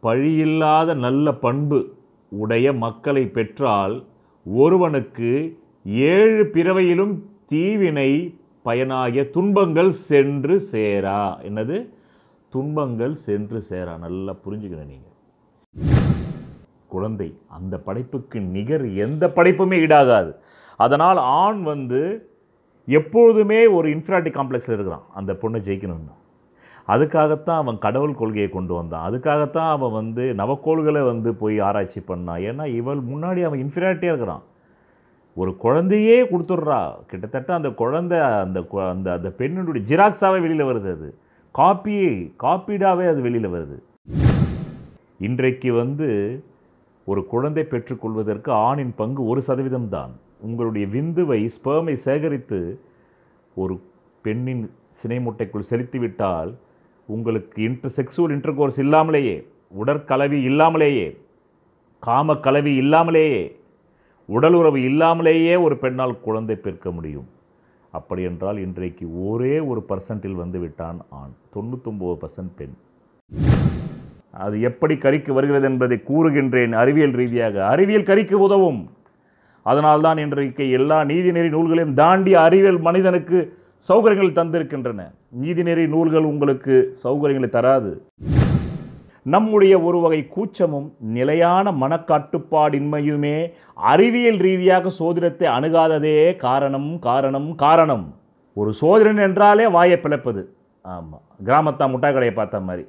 பழியில்லாத நல்ல பண்பு உடைய மக்களை பெற்றால் ஒருவனுக்கு ஏழு பிறவையிலும் தீவினை பயனாகிய துன்பங்கள் சென்று சேரா என்னது துன்பங்கள் சென்று சேரா நல்லா புரிஞ்சுக்கணும் நீங்கள் குழந்தை அந்த படைப்புக்கு நிகர் எந்த படைப்புமே ஈடாகாது அதனால் ஆண் வந்து எப்பொழுதுமே ஒரு இன்ஃபிராட்டி காம்ப்ளெக்ஸில் இருக்கிறான் அந்த பொண்ணை ஜெயிக்கணும்னு அதுக்காகத்தான் அவன் கடவுள் கொள்கையை கொண்டு வந்தான் அதுக்காகத்தான் அவன் வந்து நவக்கோள்களை வந்து போய் ஆராய்ச்சி பண்ணான் ஏன்னா இவள் முன்னாடி அவன் இன்ஃபிராட்டியாக இருக்கிறான் ஒரு குழந்தையே கொடுத்துட்றா கிட்டத்தட்ட அந்த குழந்தை அந்த கு- அந்த அந்த பெண்ணுடைய ஜிராக்ஸாவே வெளியில் வருது அது காப்பி காப்பீடாகவே அது வெளியில் வருது இன்றைக்கு வந்து ஒரு குழந்தை பெற்றுக்கொள்வதற்கு ஆணின் பங்கு ஒரு சதவீதம் தான் உங்களுடைய விந்துவை ஸ்பெர்மை சேகரித்து ஒரு பெண்ணின் சினை முட்டைக்குள் செலுத்திவிட்டால் உங்களுக்கு இன்டர் செக்ஸுவல் இன்டர்கோர்ஸ் இல்லாமலேயே உடற்கலவி இல்லாமலேயே காம கலவி இல்லாமலேயே உடலுறவு இல்லாமலேயே ஒரு பெண்ணால் குழந்தை பெற்க முடியும் அப்படி என்றால் இன்றைக்கு ஒரே ஒரு பர்சன்ட்டில் வந்து விட்டான் ஆண் தொண்ணூத்தொம்பது பர்சன்ட் பெண் அது எப்படி கறிக்கு வருகிறது என்பதை கூறுகின்றேன் அறிவியல் ரீதியாக அறிவியல் கறிக்கு உதவும் அதனால்தான் இன்றைக்கு எல்லா நீதிநெறி நூல்களையும் தாண்டி அறிவியல் மனிதனுக்கு சௌகரியங்கள் தந்திருக்கின்றன நீதிநெறி நூல்கள் உங்களுக்கு சௌகரியங்களை தராது நம்முடைய ஒரு வகை கூச்சமும் நிலையான மனக்கட்டுப்பாடின்மையுமே அறிவியல் ரீதியாக சோதிடத்தை அணுகாததே காரணம் காரணம் காரணம் ஒரு சோதரன் என்றாலே வாயை பிளப்பது ஆமாம் கிராமத்தா முட்டாய் கடையை பார்த்த மாதிரி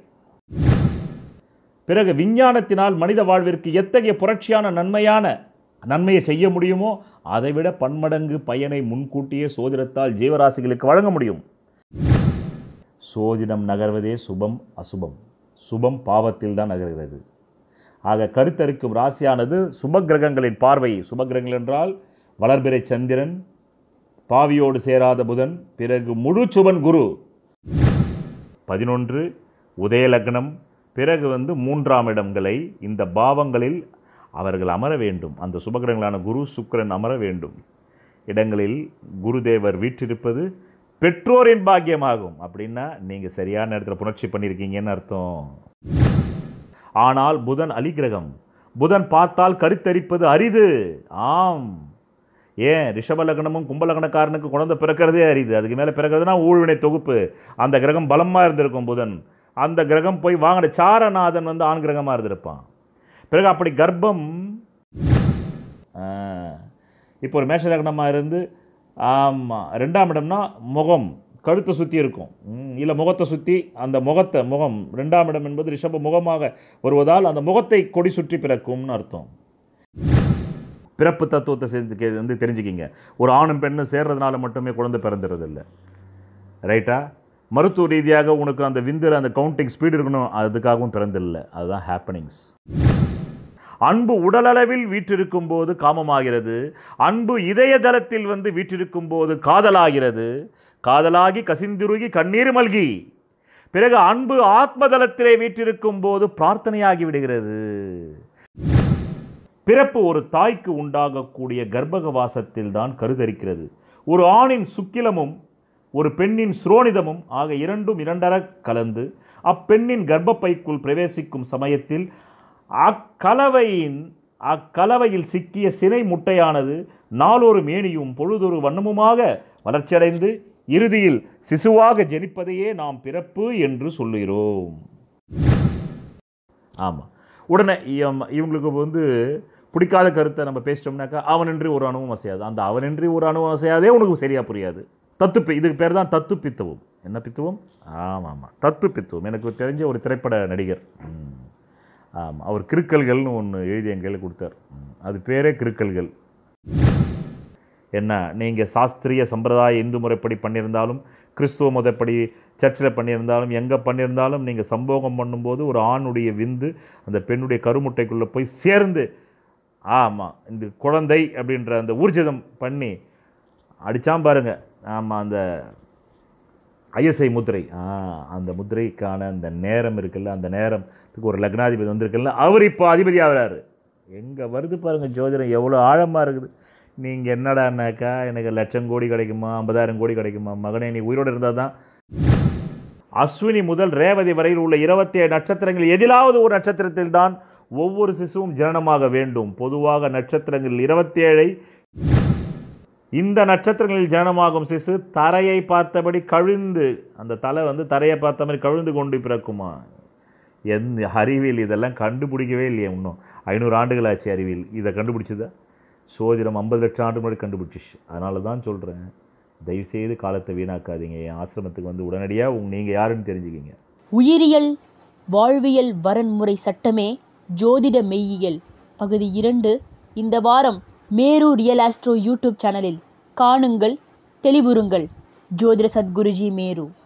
பிறகு விஞ்ஞானத்தினால் மனித வாழ்விற்கு எத்தகைய புரட்சியான நன்மையான நன்மையை செய்ய முடியுமோ அதைவிட பன்மடங்கு பயனை முன்கூட்டியே சோதிடத்தால் ஜீவராசிகளுக்கு வழங்க முடியும் சோதிடம் நகர்வதே சுபம் அசுபம் சுபம் பாவத்தில் தான் நகர்கிறது ஆக கருத்தரிக்கும் ராசியானது சுப கிரகங்களின் பார்வை சுப கிரகங்கள் என்றால் வளர்பிறை சந்திரன் பாவியோடு சேராத புதன் பிறகு முழு சுபன் குரு பதினொன்று உதய லக்னம் பிறகு வந்து மூன்றாம் இடங்களை இந்த பாவங்களில் அவர்கள் அமர வேண்டும் அந்த சுபகிரகங்களான குரு சுக்கிரன் அமர வேண்டும் இடங்களில் குருதேவர் வீற்றிருப்பது பெற்றோரின் பாக்கியமாகும் அப்படின்னா நீங்கள் சரியான நேரத்தில் புணர்ச்சி பண்ணியிருக்கீங்கன்னு அர்த்தம் ஆனால் புதன் அலிகிரகம் புதன் பார்த்தால் கருத்தரிப்பது அரிது ஆம் ஏன் ரிஷப லக்னமும் கும்ப லக்னக்காரனுக்கு குழந்தை பிறக்கிறதே அரிது அதுக்கு மேலே பிறக்கிறதுனா ஊழ்வினை தொகுப்பு அந்த கிரகம் பலமாக இருந்திருக்கும் புதன் அந்த கிரகம் போய் வாங்கின சாரநாதன் வந்து ஆண் கிரகமாக இருந்திருப்பான் பிறகு அப்படி கர்ப்பம் ஆ, இப்போ ஒரு மேஷ லக்னமாக இருந்து ஆமாம் ரெண்டாம் இடம்னா முகம் கழுத்தை சுற்றி இருக்கும் இல்லை முகத்தை சுற்றி அந்த முகத்தை முகம் ரெண்டாம் இடம் என்பது ரிஷப முகமாக வருவதால் அந்த முகத்தை கொடி சுற்றி பிறக்கும்னு அர்த்தம் பிறப்பு தத்துவத்தை சேர்ந்து வந்து தெரிஞ்சுக்கிங்க ஒரு ஆணும் பெண்ணும் சேர்றதுனால மட்டுமே குழந்தை பிறந்துறது இல்லை ரைட்டா மருத்துவ ரீதியாக உனக்கு அந்த விந்தில் அந்த கவுண்டிங் ஸ்பீடு இருக்கணும் அதுக்காகவும் பிறந்தில்லை அதுதான் ஹேப்பனிங்ஸ் அன்பு உடலளவில் வீற்றிருக்கும் போது காமமாகிறது அன்பு இதய தளத்தில் வந்து வீற்றிருக்கும் போது காதலாகிறது காதலாகி கசிந்துருகி கண்ணீர் மல்கி பிறகு அன்பு ஆத்மதலத்திலே வீற்றிருக்கும் போது பிரார்த்தனையாகி விடுகிறது பிறப்பு ஒரு தாய்க்கு உண்டாகக்கூடிய கர்ப்பக வாசத்தில் தான் கருதரிக்கிறது ஒரு ஆணின் சுக்கிலமும் ஒரு பெண்ணின் சுரோனிதமும் ஆக இரண்டும் இரண்டர கலந்து அப்பெண்ணின் கர்ப்பப்பைக்குள் பிரவேசிக்கும் சமயத்தில் அக்கலவையின் அக்கலவையில் சிக்கிய சினை முட்டையானது நாளொரு மேனியும் பொழுதொரு வண்ணமுமாக வளர்ச்சியடைந்து இறுதியில் சிசுவாக ஜெனிப்பதையே நாம் பிறப்பு என்று சொல்லுகிறோம் ஆமாம் உடனே இவ- இவங்களுக்கு வந்து பிடிக்காத கருத்தை நம்ம பேசிட்டோம்னாக்கா அவனின்றி ஒரு அணுவும் அசையாது அந்த அவனின்றி ஒரு அணுவும் அசையாதே உனக்கு சரியாக புரியாது தத்து இதுக்கு பேர் தான் தத்து பித்துவம் என்ன பித்துவம் ஆமாம் ஆமாம் தத்து பித்துவம் எனக்கு தெரிஞ்ச ஒரு திரைப்பட நடிகர் ம். ஆமாம் அவர் கிறுக்கல்கள்னு ஒன்று எழுதி என் கையில் கொடுத்தார் ம். அது பேரே கிறுக்கல்கள் என்ன நீங்கள் சாஸ்திரிய சம்பிரதாய இந்து முறைப்படி பண்ணியிருந்தாலும் கிறிஸ்துவ முறைப்படி சர்ச்சில் பண்ணியிருந்தாலும் எங்கே பண்ணியிருந்தாலும் நீங்கள் சம்போகம் பண்ணும்போது ஒரு ஆணுடைய விந்து அந்த பெண்ணுடைய கருமுட்டைக்குள்ளே போய் சேர்ந்து ஆமாம் இந்த குழந்தை அப்படின்ற அந்த ஊர்ஜிதம் பண்ணி அடிச்சாம் பாருங்க ஆமாம் அந்த ஐஎஸ்ஐ முத்திரை ஆ அந்த முத்திரைக்கான அந்த நேரம் இருக்குல்ல அந்த நேரத்துக்கு ஒரு லக்னாதிபதி வந்திருக்குல்ல அவர் இப்போ அதிபதி ஆகிறாரு எங்கே வருது பாருங்கள் ஜோதிடம் எவ்வளோ ஆழமாக இருக்குது நீங்கள் என்னடான்னாக்கா எனக்கு லட்சம் கோடி கிடைக்குமா ஐம்பதாயிரம் கோடி கிடைக்குமா மகனே நீ உயிரோடு இருந்தால் தான் அஸ்வினி முதல் ரேவதி வரையில் உள்ள இருபத்தி ஏழு நட்சத்திரங்கள் எதிலாவது ஒரு நட்சத்திரத்தில் தான் ஒவ்வொரு சிசுவும் ஜனனமாக வேண்டும் பொதுவாக நட்சத்திரங்கள் இருபத்தி ஏழை இந்த நட்சத்திரங்களில் ஜனனமாகும் சிசு தரையை பார்த்தபடி கவிழ்ந்து அந்த தலை வந்து தரையை பார்த்த மாதிரி கவிழ்ந்து கொண்டு பிறக்குமா எந்த அறிவியல் இதெல்லாம் கண்டுபிடிக்கவே இல்லையே இன்னும் ஐநூறு ஆண்டுகள் ஆச்சு அறிவியல் இதை கண்டுபிடிச்சதா சோதிடம் ஐம்பது லட்சம் ஆண்டு முன்னாடி கண்டுபிடிச்சிச்சு அதனால தான் சொல்கிறேன் தயவுசெய்து காலத்தை வீணாக்காதீங்க என் ஆசிரமத்துக்கு வந்து உடனடியாக உங்க நீங்கள் யாருன்னு தெரிஞ்சுக்கிங்க உயிரியல் வாழ்வியல் வரன்முறை சட்டமே ஜோதிட மெய்யியல் பகுதி இரண்டு இந்த வாரம் மேரு ரியல் ஆஸ்ட்ரோ யூடியூப் சேனலில் காணுங்கள் தெளிவுறுங்கள் ஜோதிட சத்குருஜி மேரு